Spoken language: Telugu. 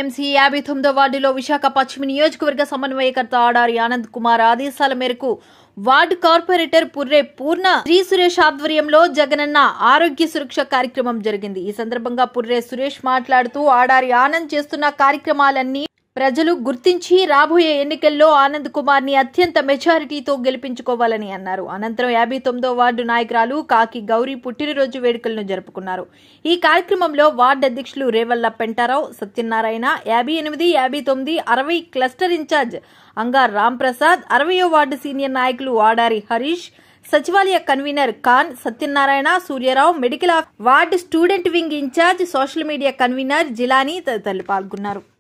జీవీఎంసీ యాభై తొమ్మిదో వార్డులో విశాఖ పశ్చిమ నియోజకవర్గ సమన్వయకర్త ఆడారి ఆనంద్ కుమార్ ఆదేశాల మేరకు వార్డు కార్పొరేటర్ పుర్రే పూర్ణ శ్రీ సురేష్ ఆధ్వర్యంలో జగనన్న ఆరోగ్య సురక్ష కార్యక్రమం జరిగింది ఈ సందర్భంగా పుర్రే సురేష్ మాట్లాడుతూ ఆడారి ఆనంద్ చేస్తున్న కార్యక్రమాలన్నీ ప్రజలు గుర్తించి రాబోయే ఎన్నికల్లో ఆనంద్ కుమార్ ని అత్యంత మెజారిటీతో గెలిపించుకోవాలని అన్నారు అనంతరం యాభై తొమ్మిదో వార్డు నాయకురాలు కాకి గౌరీ పుట్టినరోజు వేడుకలను జరుపుకున్నారు ఈ కార్యక్రమంలో వార్డు అధ్యక్షులు రేవల్ల పెంటారావు సత్యనారాయణ యాభై ఎనిమిది యాభై తొమ్మిది అరవై క్లస్టర్ ఇన్ఛార్జ్ అంగార్ రామ్ ప్రసాద్ అరవయో వార్డు సీనియర్ నాయకులు ఆడారి హరీష్ సచివాలయ convener Khan Satyanarayana Suryarao medical of ward student wing incharge social media convener Jilani తదితరులు పాల్గొన్నారు